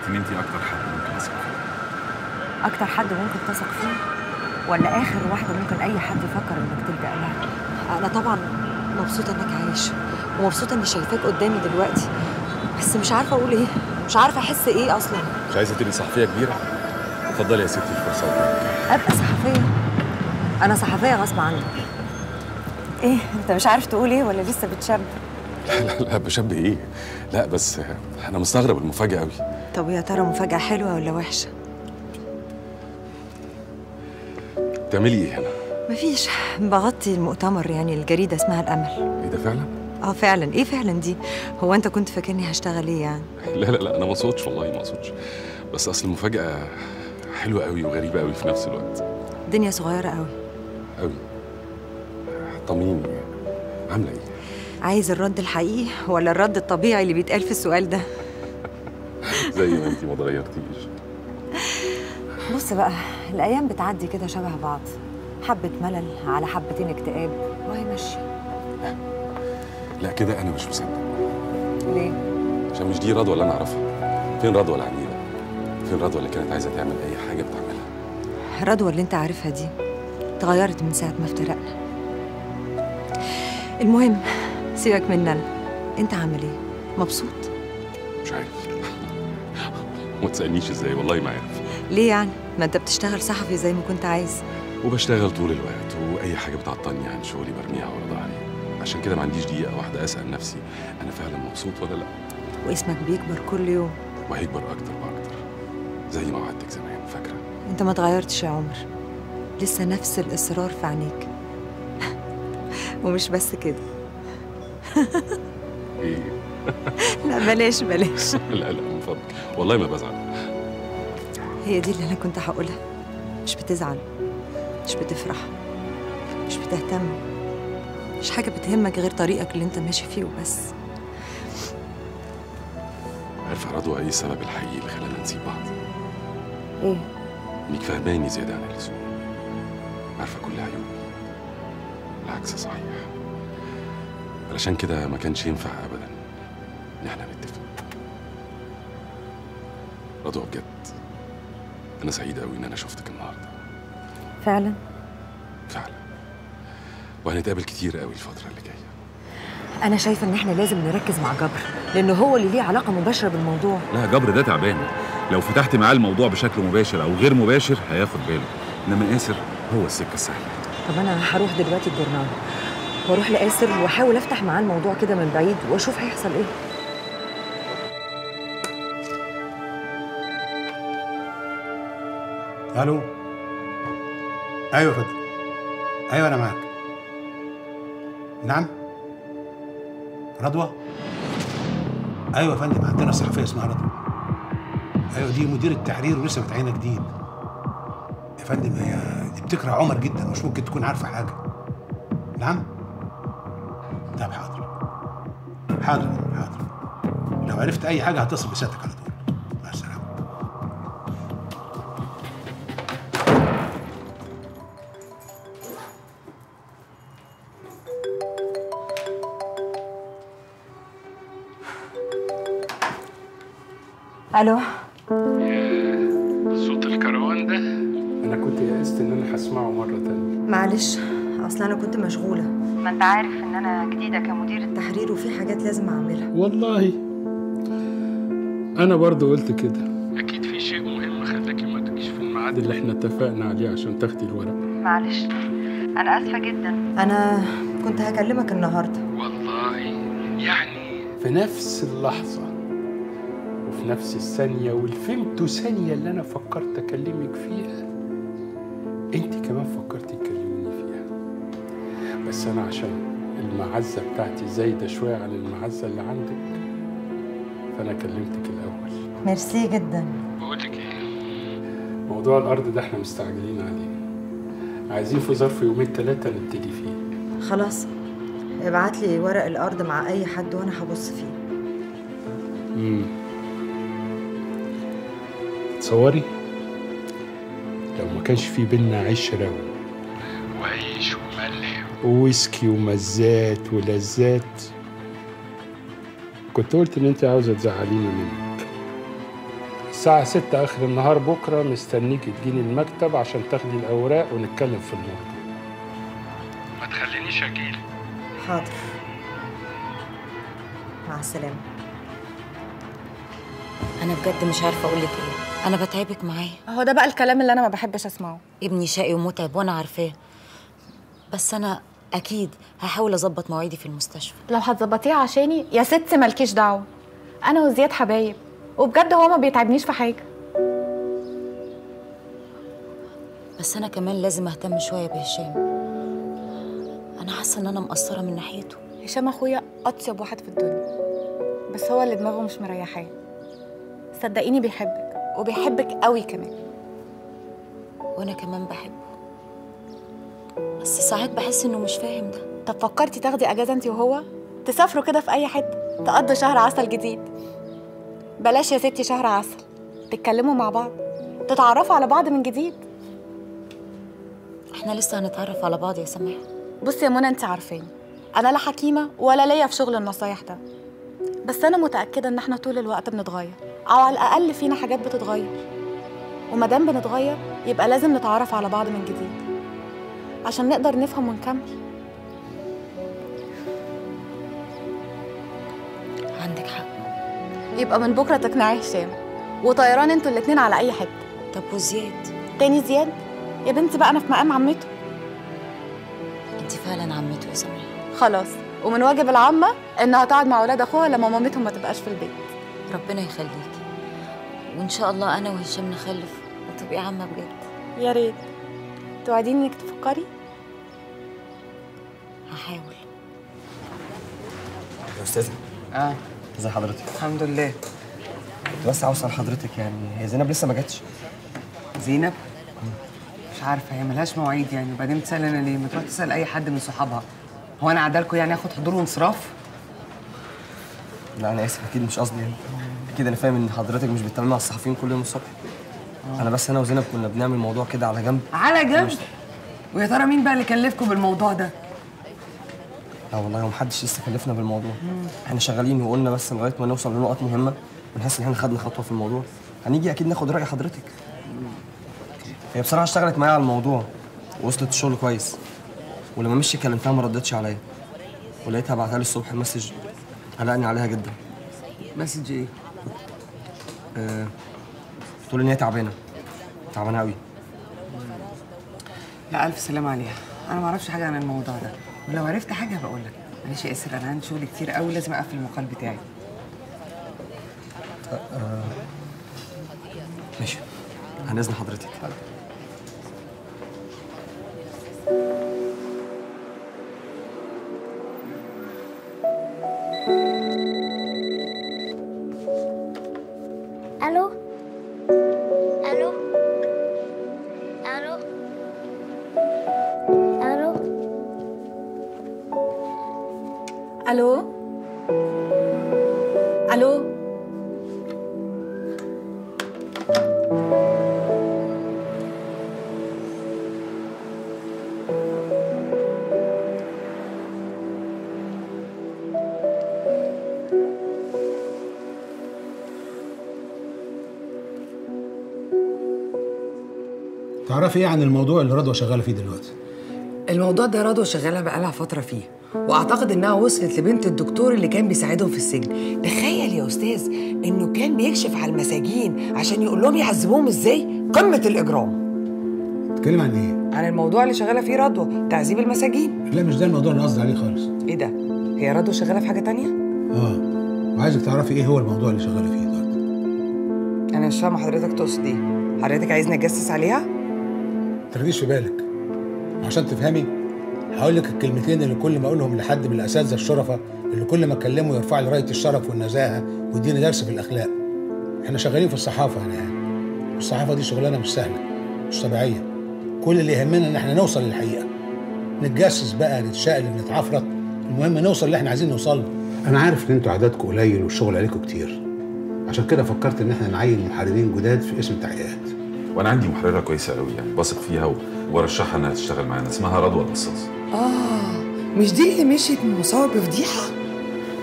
ان انت اكتر حد ممكن اثق فيه اكتر حد ممكن تثق فيه ولا اخر واحده ممكن اي حد يفكر انك تلجا لها انا طبعا مبسوطه انك عايش ومبسوطه اني شايفاك قدامي دلوقتي بس مش عارفه اقول ايه مش عارفه احس ايه اصلا مش عايزه تبقي صحفيه كبيره اتفضلي يا ستي الفرصه قدامك ابقى صحفيه انا صحفيه غصب عني ايه انت مش عارف تقول ايه ولا لسه بتشب لا لا لا بشبه ايه لا بس انا مستغرب المفاجاه قوي طب يا ترى مفاجاه حلوه ولا وحشه بتعملي ايه هنا مفيش بغطي المؤتمر يعني الجريده اسمها الامل ايه ده فعلا اه فعلا ايه فعلا دي هو انت كنت فاكرني هشتغل ايه يعني لا لا لا انا ما اقصدش والله ما اقصدش بس اصل المفاجاه حلوه قوي وغريبه قوي في نفس الوقت الدنيا صغيره قوي قوي طمنيني عامله ايه عايز الرد الحقيقي ولا الرد الطبيعي اللي بيتقال في السؤال ده زي ما انت ما اتغيرتيش بص بقى الايام بتعدي كده شبه بعض حبه ملل على حبتين اكتئاب وهي ماشيه لا كده انا مش مصدق ليه عشان مش دي رضوى اللي انا اعرفها فين رضوى العنيده فين رضوى اللي كانت عايزه تعمل اي حاجه بتعملها رضوى اللي انت عارفها دي اتغيرت من ساعه ما افترقنا المهم سيبك مننا أنا. انت عامل ايه مبسوط مش عارف ما تسالنيش ازاي والله ما عارف ليه يعني ما انت بتشتغل صحفي زي ما كنت عايز وبشتغل طول الوقت واي حاجه بتعطلني عن شغلي برميها ورا ظهري عشان كده ما عنديش دقيقه واحده اسال نفسي انا فعلا مبسوط ولا لا واسمك بيكبر كل يوم وهيكبر اكتر واكتر زي ما وعدتك زمان فاكره انت ما اتغيرتش يا عمر لسه نفس الاصرار في عينيك ومش بس كده ايه لا بلاش بلاش لا لا من فضلك والله ما بزعل هي دي اللي انا كنت هقولها مش بتزعل مش بتفرح مش بتهتم مش حاجه بتهمك غير طريقك اللي انت ماشي فيه وبس عارفه رضوى ايه السبب الحقيقي اللي خلانا نسيب بعض ايه انك فهماني زياده عن اللزوم عارفه كل عيوبي العكس صحيح علشان كده ما كانش ينفع ابدا ان احنا نتفق رضوى بجد انا سعيد قوي ان انا شفتك النهارده فعلا فعلا وهنتقابل كتير قوي الفتره اللي جايه انا شايفه ان احنا لازم نركز مع جبر لانه هو اللي ليه علاقه مباشره بالموضوع لا جبر ده تعبان لو فتحت معاه الموضوع بشكل مباشر او غير مباشر هياخد باله انما ياسر هو السكه السهله طب انا هروح دلوقتي الجورنال واروح لاسر واحاول افتح معاه الموضوع كده من بعيد واشوف هيحصل ايه الو ايوه يا فندم ايوه انا معاك نعم رضوى ايوه يا فندم عندنا صحفيه اسمها رضوى ايوه دي مدير التحرير ولسه متعينه جديد يا فندم هي دي بتكره عمر جدا مش ممكن تكون عارفه حاجه نعم طب حاضر حاضر حاضر لو عرفت اي حاجه هتصل بسيادتك على طول مع السلامه الو صوت الكروان ده انا كنت يأست ان انا هسمعه مره تانية معلش اصل انا كنت مشغوله ما انت عارف ان انا جديده كمدير التحرير وفي حاجات لازم اعملها والله انا برضو قلت كده اكيد في شيء مهم خلاكي ما تجيش في الميعاد الميعاد اللي احنا اتفقنا عليه عشان تاخدي الورق معلش انا اسفه جدا انا كنت هكلمك النهارده والله يعني في نفس اللحظه وفي نفس الثانيه والفيمتو ثانيه اللي انا فكرت اكلمك فيها انت كمان فكرتي تكلميني فيها بس انا عشان المعزه بتاعتي زايده شويه عن المعزه اللي عندك فانا كلمتك الاول ميرسي جدا بقول لك ايه موضوع الارض ده احنا مستعجلين عليه عايزين في ظرف يومين ثلاثه نبتدي فيه خلاص ابعت لي ورق الارض مع اي حد وانا هبص فيه امم تصوري لو ما كانش في بينا عشرة وعيش وملح وويسكي ومزات ولذات كنت قلت ان انت عاوزه تزعليني منك الساعة ستة آخر النهار بكرة مستنيك تجيني المكتب عشان تاخدي الأوراق ونتكلم في الموضوع ما تخلينيش أجيلك حاضر مع السلامة انا بجد مش عارفه اقول لك ايه انا بتعبك معايا هو ده بقى الكلام اللي انا ما بحبش اسمعه ابني شقي ومتعب وانا عارفاه بس انا اكيد هحاول اظبط مواعيدي في المستشفى لو هتظبطيه عشاني يا ست مالكيش دعوه انا وزياد حبايب وبجد هو ما بيتعبنيش في حاجه بس انا كمان لازم اهتم شويه بهشام انا حاسه ان انا مقصره من ناحيته هشام اخويا اطيب واحد في الدنيا بس هو اللي دماغه مش مريحاه صدقيني بيحبك وبيحبك قوي كمان وانا كمان بحبه بس ساعات بحس انه مش فاهم ده طب فكرتي تاخدي اجازه انت وهو تسافروا كده في اي حته تقضوا شهر عسل جديد بلاش يا ستي شهر عسل تتكلموا مع بعض تتعرفوا على بعض من جديد احنا لسه هنتعرف على بعض يا سماح بصي يا منى انت عارفاني انا لا حكيمه ولا ليا في شغل النصايح ده بس انا متاكده ان احنا طول الوقت بنتغير او على الاقل فينا حاجات بتتغير ومادام بنتغير يبقى لازم نتعرف على بعض من جديد عشان نقدر نفهم ونكمل عندك حق يبقى من بكره تقنعي هشام وطيران انتوا الاتنين على اي حته طب وزياد تاني زياد يا بنتي بقى انا في مقام عمته انت فعلا عمته يا سماح خلاص ومن واجب العمه انها تقعد مع اولاد اخوها لما مامتهم ما تبقاش في البيت ربنا يخليكي وان شاء الله انا وهشام نخلف وتبقي عامه بجد يا ريت توعديني انك تفكري هحاول يا استاذه اه ازي حضرتك الحمد لله كنت بس عاوز اسال حضرتك يعني هي زينب لسه ما جاتش زينب مش عارفه هي ملهاش مواعيد يعني وبعدين بتسال انا ليه ما تروح تسال اي حد من صحابها هو انا عدالكوا يعني اخد حضور وانصراف لا انا اسف اكيد مش قصدي يعني اكيد انا فاهم ان حضرتك مش بتتعاملي مع الصحفيين كل يوم الصبح انا بس انا وزينب كنا بنعمل موضوع كده على جنب على جنب ويا ترى مين بقى اللي كلفكم بالموضوع ده لا والله هو محدش لسه كلفنا بالموضوع احنا شغالين وقلنا بس لغايه ما نوصل لنقط مهمه ونحس ان احنا خدنا خطوه في الموضوع هنيجي اكيد ناخد راي حضرتك هي بصراحه اشتغلت معايا على الموضوع ووصلت الشغل كويس ولما مشي كلمتها ما ردتش عليا ولقيتها بعتها لي الصبح مسج قلقني عليها جدا مسج ايه أه تقول ان هي تعبانه تعبانه قوي لا الف سلامه عليها انا ما اعرفش حاجه عن الموضوع ده ولو عرفت حاجه بقول لك معلش يا اسر انا عندي شغل كتير قوي لازم اقفل المقال بتاعي أه ماشي عن اذن حضرتك الو الو الو الو الو الو تعرفي ايه عن الموضوع اللي رضوى شغاله فيه دلوقتي الموضوع ده رضوى شغاله بقالها فتره فيه واعتقد انها وصلت لبنت الدكتور اللي كان بيساعدهم في السجن تخيل يا استاذ انه كان بيكشف على المساجين عشان يقول لهم يعذبوهم ازاي قمه الاجرام بتتكلم عن ايه عن الموضوع اللي شغاله فيه رضوى تعذيب المساجين لا مش ده الموضوع اللي قصدي عليه خالص ايه ده هي رضوى شغاله في حاجه تانية اه وعايزك تعرفي ايه هو الموضوع اللي شغاله فيه دلوقتي انا مش فاهمه حضرتك تقصد ايه حضرتك عايزني اجسس عليها ترجيش في بالك عشان تفهمي هقول لك الكلمتين اللي كل ما اقولهم لحد من الاساتذه الشرفه اللي كل ما اكلمه يرفع لي رايه الشرف والنزاهه ويديني درس في الاخلاق احنا شغالين في الصحافه هنا يعني والصحافه دي شغلانه مش سهله مش طبيعيه كل اللي يهمنا ان احنا نوصل للحقيقه نتجسس بقى نتشقلب نتعفرت المهم نوصل اللي احنا عايزين نوصل له انا عارف ان انتوا عددكم قليل والشغل عليكم كتير عشان كده فكرت ان احنا نعين محررين جداد في اسم التحقيقات وانا عندي محرره كويسه قوي يعني بثق فيها و- وارشحها انها تشتغل معانا اسمها رضوى القصاص اه مش دي اللي مشيت من مصور بفضيحه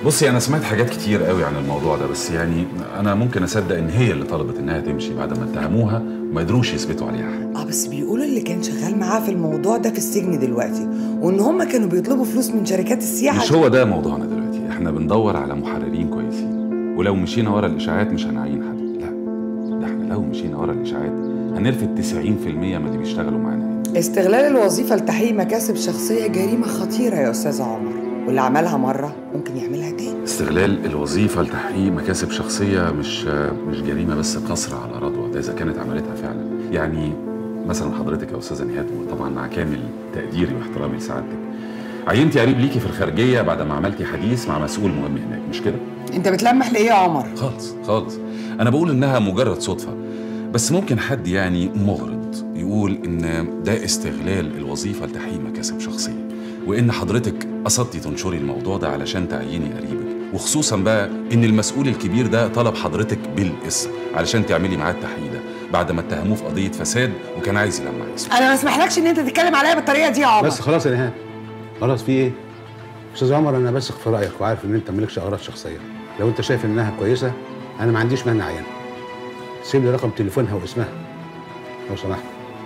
بصي انا سمعت حاجات كتير قوي عن الموضوع ده بس يعني انا ممكن اصدق ان هي اللي طلبت انها تمشي بعد ما اتهموها وما قدروش يثبتوا عليها حاجه اه بس بيقولوا اللي كان شغال معاه في الموضوع ده في السجن دلوقتي وان هم كانوا بيطلبوا فلوس من شركات السياحه مش هو ده موضوعنا دلوقتي احنا بندور على محررين كويسين ولو مشينا ورا الاشاعات مش هنعين حد لا ده احنا لو مشينا ورا الاشاعات هنلفت 90% من اللي بيشتغلوا معانا هنا استغلال الوظيفه لتحقيق مكاسب شخصيه جريمه خطيره يا استاذ عمر واللي عملها مره ممكن يعملها تاني استغلال الوظيفه لتحقيق مكاسب شخصيه مش مش جريمه بس قصر على رضوى ده اذا كانت عملتها فعلا يعني مثلا حضرتك يا استاذه نهاد وطبعا مع كامل تقديري واحترامي لسعادتك عينتي قريب ليكي في الخارجيه بعد ما عملتي حديث مع مسؤول مهم هناك مش كده انت بتلمح لايه يا عمر خالص خالص انا بقول انها مجرد صدفه بس ممكن حد يعني مغرض يقول ان ده استغلال الوظيفه لتحقيق مكاسب شخصيه وان حضرتك قصدتي تنشري الموضوع ده علشان تعيني قريبك وخصوصا بقى ان المسؤول الكبير ده طلب حضرتك بالاسم علشان تعملي معاه التحقيق ده بعد ما اتهموه في قضيه فساد وكان عايز يلمع اسمه انا ما اسمحلكش ان انت تتكلم عليا بالطريقه دي يا عمر بس خلاص يا نهاد خلاص في ايه؟ استاذ عمر انا بثق في رايك وعارف ان انت مالكش اغراض شخصيه لو انت شايف انها كويسه انا ما عنديش مانع عينها سيب لي رقم تليفونها واسمها لو سمحت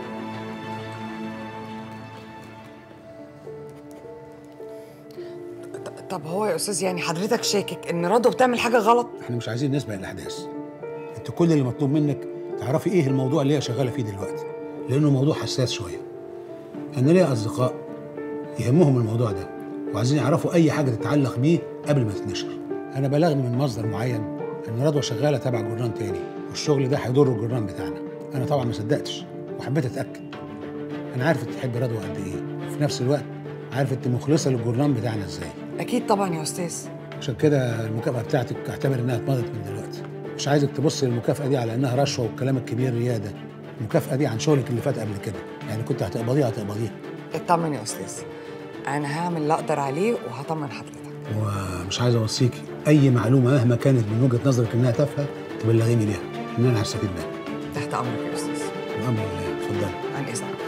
طب هو يا استاذ يعني حضرتك شاكك ان رضوى بتعمل حاجه غلط احنا مش عايزين نسبق الاحداث انت كل اللي مطلوب منك تعرفي ايه الموضوع اللي هي شغاله فيه دلوقتي لانه موضوع حساس شويه انا ليا اصدقاء يهمهم الموضوع ده وعايزين يعرفوا اي حاجه تتعلق بيه قبل ما تتنشر انا بلغني من مصدر معين ان رضوى شغاله تبع جرنان تاني والشغل ده هيضر الجرنان بتاعنا انا طبعا ما صدقتش وحبيت اتاكد انا عارف انت تحب رضوى قد ايه وفي نفس الوقت عارف انت مخلصه للجرنان بتاعنا ازاي اكيد طبعا يا استاذ عشان كده المكافأة بتاعتك اعتبر انها اتمضت من دلوقتي مش عايزك تبص للمكافأة دي على انها رشوة والكلام الكبير ريادة المكافأة دي عن شغلك اللي فات قبل كده يعني كنت هتقبضيها هتقبضيها اطمن يا استاذ انا هعمل اللي اقدر عليه وهطمن حضرتك ومش عايز اوصيكي اي معلومة مهما كانت من وجهة نظرك انها تافهة تبلغيني بيها ان انا هستفيد منها تحت امرك يا استاذ بأمر الله اتفضلي عن اذنك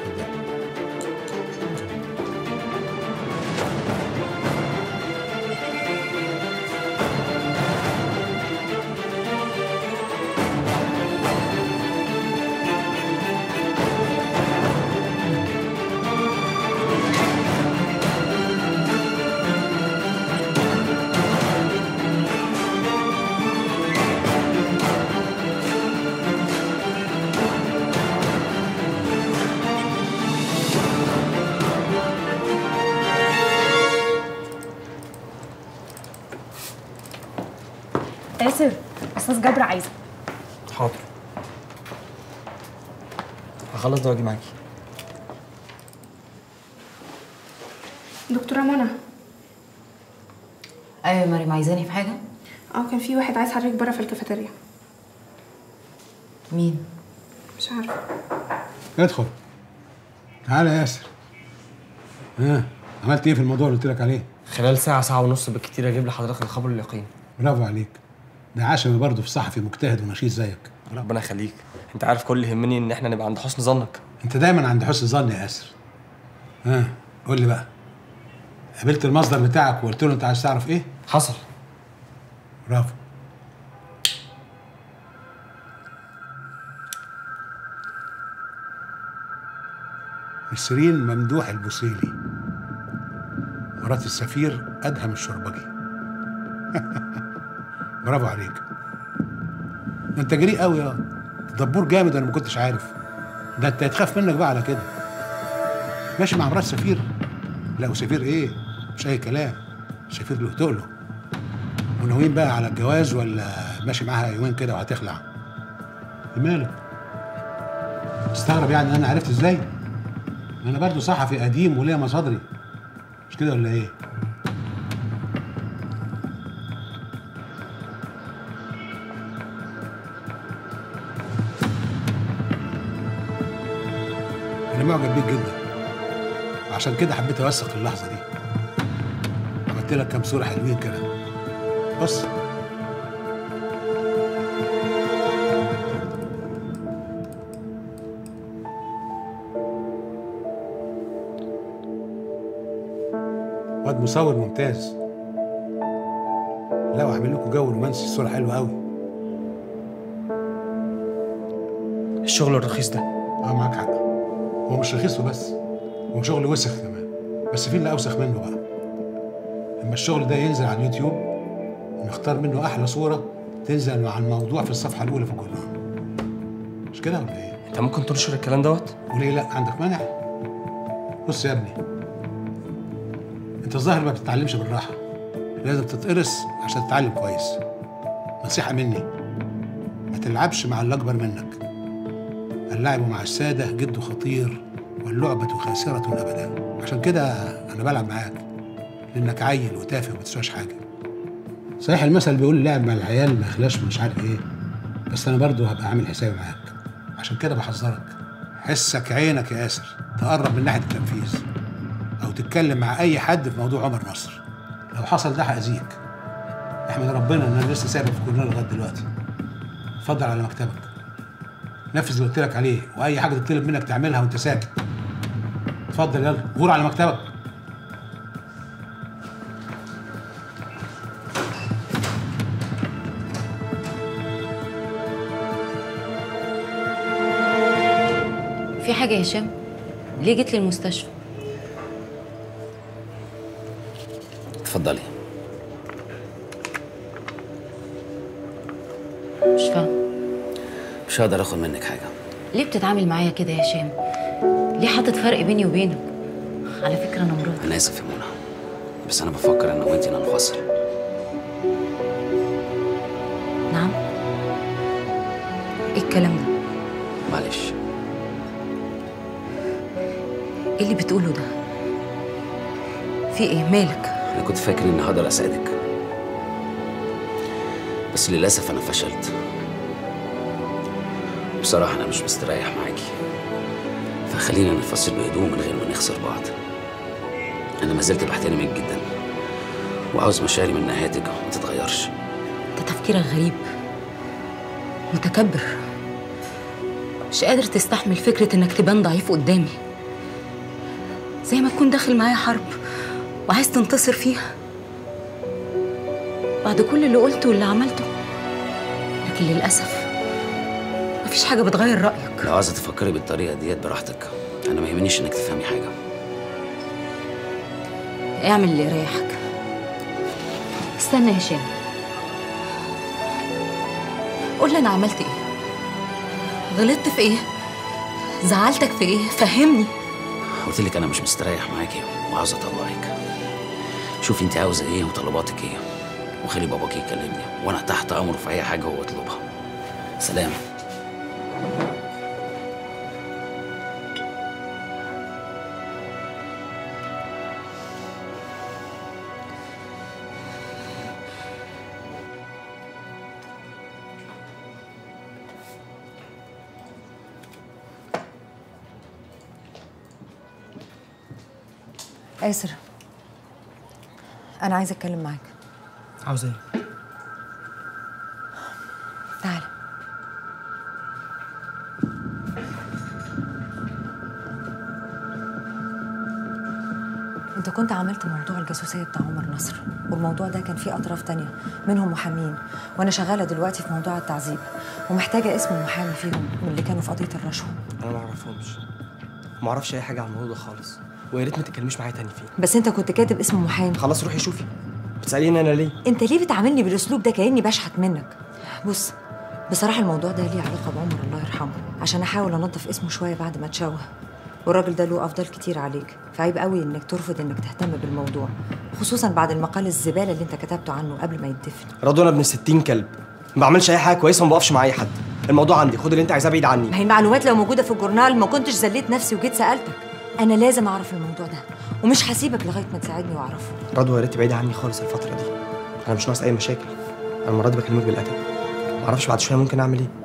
آسر أستاذ جبر عايزك حاضر هخلص ده واجي معاكي دكتورة منى ايوه يا مريم عايزاني في حاجه اه كان في واحد عايز حضرتك بره في الكافيتيريا مين مش عارفة ادخل تعالى يا ياسر ها عملت ايه في الموضوع اللي قلت لك عليه خلال ساعة ساعة ونص بالكتير اجيب لحضرتك الخبر اليقين برافو عليك ده عشمي برضه في صحفي مجتهد ونشيط زيك ربنا يخليك انت عارف كل اللي يهمني ان احنا نبقى عند حسن ظنك انت دايما عند حسن ظن يا ياسر ها قول لي بقى قابلت المصدر بتاعك وقلت له انت عايز تعرف ايه حصل برافو نسرين ممدوح البوصيلي مرات السفير ادهم الشربجي برافو عليك ده انت جريء قوي يا دبور جامد انا ما كنتش عارف ده انت يتخاف منك بقى على كده ماشي مع مرات سفير لا وسفير ايه مش اي كلام سفير له تقله وناويين بقى على الجواز ولا ماشي معاها يومين كده وهتخلع مالك تستغرب يعني انا عرفت ازاي انا برضو صحفي قديم وليا مصادري مش كده ولا ايه انا معجب بيك جدا وعشان كده حبيت اوثق اللحظه دي عملت لك كام صوره حلوين كده بص واد مصور ممتاز لا واعمل لكم جو رومانسي الصوره حلوه قوي الشغل الرخيص ده اه معاك حق هو مش رخيص وبس هو شغل وسخ كمان بس في اللي اوسخ منه بقى لما الشغل ده ينزل على اليوتيوب نختار منه احلى صوره تنزل مع الموضوع في الصفحه الاولى في الجورنال مش كده ولا ايه انت ممكن تنشر الكلام دوت وليه لا عندك مانع بص يا ابني انت الظاهر ما بتتعلمش بالراحه لازم تتقرص عشان تتعلم كويس نصيحه مني ما تلعبش مع اللي اكبر منك اللعب مع الساده جد خطير واللعبه خاسره ابدا عشان كده انا بلعب معاك لانك عيل وتافه وما تسواش حاجه صحيح المثل بيقول اللعب مع العيال ما يخلاش مش عارف ايه بس انا برضه هبقى عامل حسابي معاك عشان كده بحذرك حسك عينك يا ياسر تقرب من ناحيه التنفيذ او تتكلم مع اي حد في موضوع عمر نصر لو حصل ده هاذيك احمد ربنا ان انا لسه سايبك في كورنر لغايه دلوقتي اتفضل على مكتبك نفذ اللي قلت لك عليه واي حاجه تطلب منك تعملها وانت ساكت اتفضل يلا غور على مكتبك في حاجة يا هشام؟ ليه جيت لي المستشفى؟ اتفضلي مش فاهم مش هقدر اخد منك حاجه ليه بتتعامل معايا كده يا هشام؟ ليه حاطط فرق بيني وبينك؟ على فكرة أنا مراتك انا اسف يا منى بس انا بفكر انا وانتي ننفصل نعم؟ إيه الكلام ده؟ معلش إيه اللي بتقوله ده؟ في إيه؟ مالك؟ انا كنت فاكر اني هقدر اساعدك بس للاسف انا فشلت بصراحه انا مش مستريح معاكي فخلينا ننفصل بهدوء من غير ما نخسر بعض انا ما زلت بحترمك جدا وعاوز مشاعري من ناحيتك ما تتغيرش أنت تفكيرك غريب متكبر مش قادر تستحمل فكرة إنك تبان ضعيف قدامي زي ما تكون داخل معايا حرب وعايز تنتصر فيها بعد كل اللي قلته واللي عملته لكن للأسف مفيش حاجة بتغير رأيك لو عايزه تفكري بالطريقه ديت براحتك انا ما يهمنيش انك تفهمي حاجه اعمل اللي يريحك استنى يا هشام قول لي انا عملت ايه غلطت في ايه زعلتك في ايه فهمني قلت لك انا مش مستريح معاكي وعاوز اطلعك شوفي انت عاوزه ايه وطلباتك ايه وخلي باباك يكلمني وانا تحت امره في اي حاجه هو يطلبها سلام آسر أنا عايزة أتكلم معاك عاوز ايه تعالى انت كنت عملت موضوع الجاسوسية بتاع عمر نصر والموضوع ده كان فيه أطراف تانية منهم محامين وأنا شغالة دلوقتي في موضوع التعذيب ومحتاجة اسم المحامي فيهم من اللي كانوا في قضية الرشوة انا ما اعرفهمش ما اعرفش اي حاجه عن الموضوع ده خالص ويا ريت ما تتكلميش معايا تاني فيه بس انت كنت كاتب اسم محامي خلاص روحي شوفي بتساليني انا ليه انت ليه بتعاملني بالاسلوب ده كاني بشحت منك بص بصراحه الموضوع ده ليه علاقه بعمر الله يرحمه عشان احاول انظف اسمه شويه بعد ما اتشوه والراجل ده له افضل كتير عليك فعيب قوي انك ترفض انك تهتم بالموضوع خصوصا بعد المقال الزباله اللي انت كتبته عنه قبل ما يدفن رضوى انا ابن 60 كلب ما بعملش اي حاجه كويسه وما بقفش مع اي حد الموضوع عندي خد اللي انت عايزاه بعيد عني ما هي المعلومات لو موجوده في الجورنال ما كنتش زليت نفسي وجيت سالتك انا لازم اعرف الموضوع ده ومش هسيبك لغايه ما تساعدني واعرفه رضوى يا ريت تبعدي عني خالص الفتره دي انا مش ناقص اي مشاكل انا المره دي بكلمك بالادب ما اعرفش بعد شويه ممكن اعمل ايه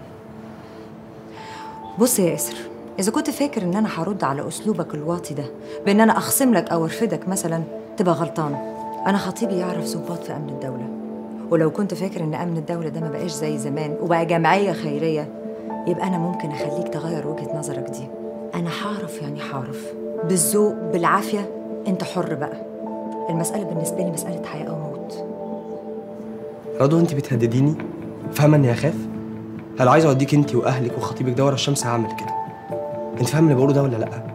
بص يا ياسر إذا كنت فاكر إن أنا هرد على أسلوبك الواطي ده بإن أنا أخصم لك أو أرفدك مثلا تبقى غلطان أنا خطيبي يعرف ضباط في أمن الدولة ولو كنت فاكر إن أمن الدولة ده ما بقاش زي زمان وبقى جمعية خيرية يبقى أنا ممكن أخليك تغير وجهة نظرك دي أنا هعرف يعني هعرف بالذوق بالعافية أنت حر بقى المسألة بالنسبة لي مسألة حياة أو موت رضوى انت بتهدديني فاهمه اني اخاف هل عايز اوديك انت واهلك وخطيبك ده ورا الشمس هعمل كده انت فاهم اللي بقوله ده ولا لا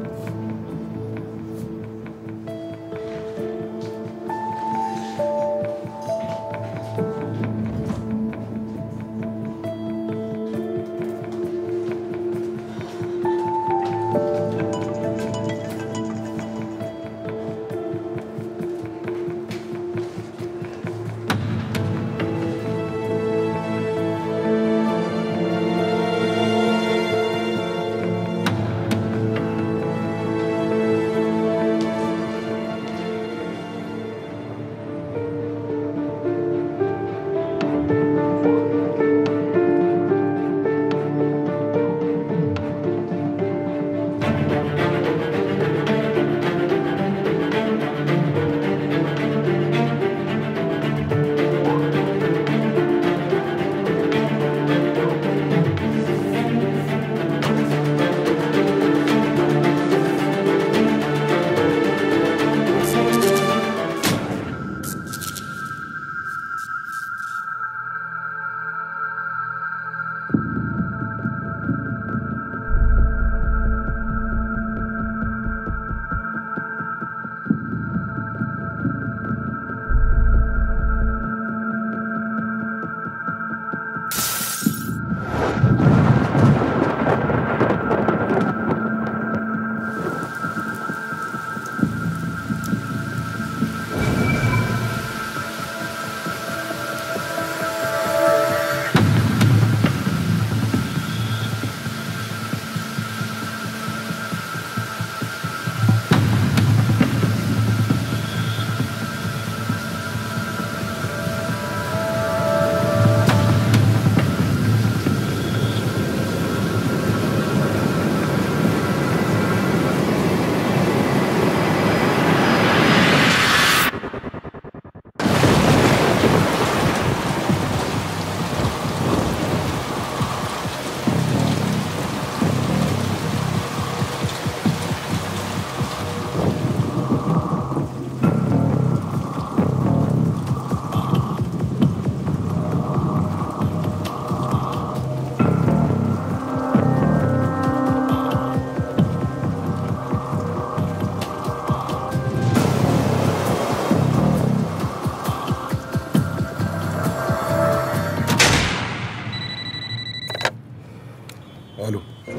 الو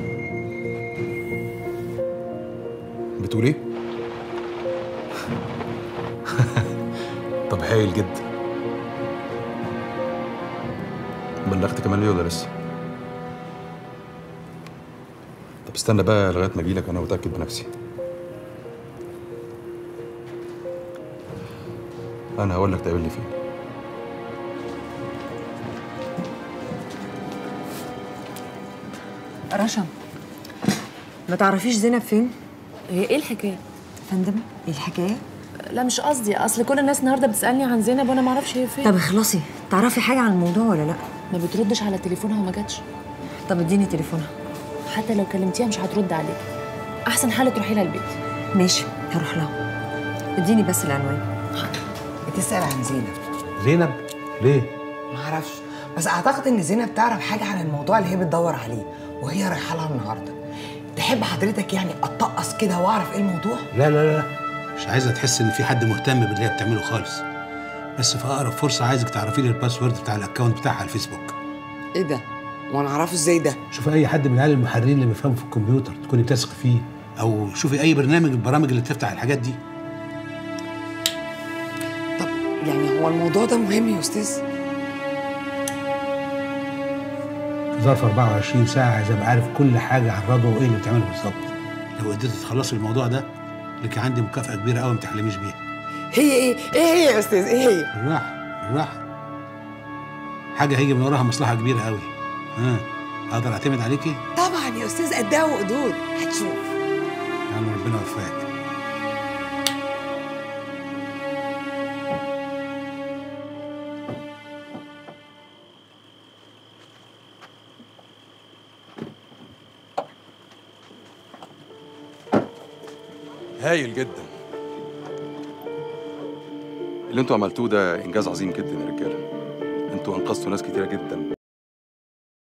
بتقول ايه طب هايل جدا بلغت كمان ليه ولا لسه طب استنى بقى لغايه ما اجيلك انا متاكد بنفسي انا هقول لك تقابلني فين رشا ما تعرفيش زينب فين؟ هي ايه الحكايه فندم ايه الحكايه؟ لا مش قصدي اصل كل الناس النهارده بتسالني عن زينب وانا ما اعرفش هي فين طب اخلصي تعرفي حاجه عن الموضوع ولا لا؟ ما بتردش على تليفونها وما جاتش طب اديني تليفونها حتى لو كلمتيها مش هترد عليك احسن حل تروحي لها البيت ماشي هروح لها اديني بس العنوان بتسال عن زينب زينب ليه؟ معرفش بس اعتقد ان زينب تعرف حاجه عن الموضوع اللي هي بتدور عليه وهي رايحه لها النهارده تحب حضرتك يعني اتطقص كده واعرف ايه الموضوع لا لا لا مش عايزه تحس ان في حد مهتم باللي هي بتعمله خالص بس في اقرب فرصه عايزك تعرفي لي الباسورد بتاع الاكونت بتاعها على الفيسبوك ايه ده وانا اعرفه ازاي ده شوفي اي حد من العيال المحررين اللي بيفهموا في الكمبيوتر تكوني بتثق فيه او شوفي اي برنامج من البرامج اللي بتفتح الحاجات دي يعني هو الموضوع ده مهم يا استاذ في ظرف 24 ساعه عايز ابقى عارف كل حاجه عن رضوى وايه اللي بتعمله بالظبط لو قدرت تخلصي الموضوع ده لك عندي مكافاه كبيره قوي ما تحلميش بيها هي ايه ايه هي يا استاذ ايه هي بالراحه بالراحه حاجه هيجي من وراها مصلحه كبيره قوي ها اقدر اعتمد عليكي طبعا يا استاذ قدها وقدود هتشوف يا عم ربنا يوفقك هايل جدا اللي انتوا عملتوه ده انجاز عظيم جدا يا رجاله انتوا انقذتوا ناس كتيره جدا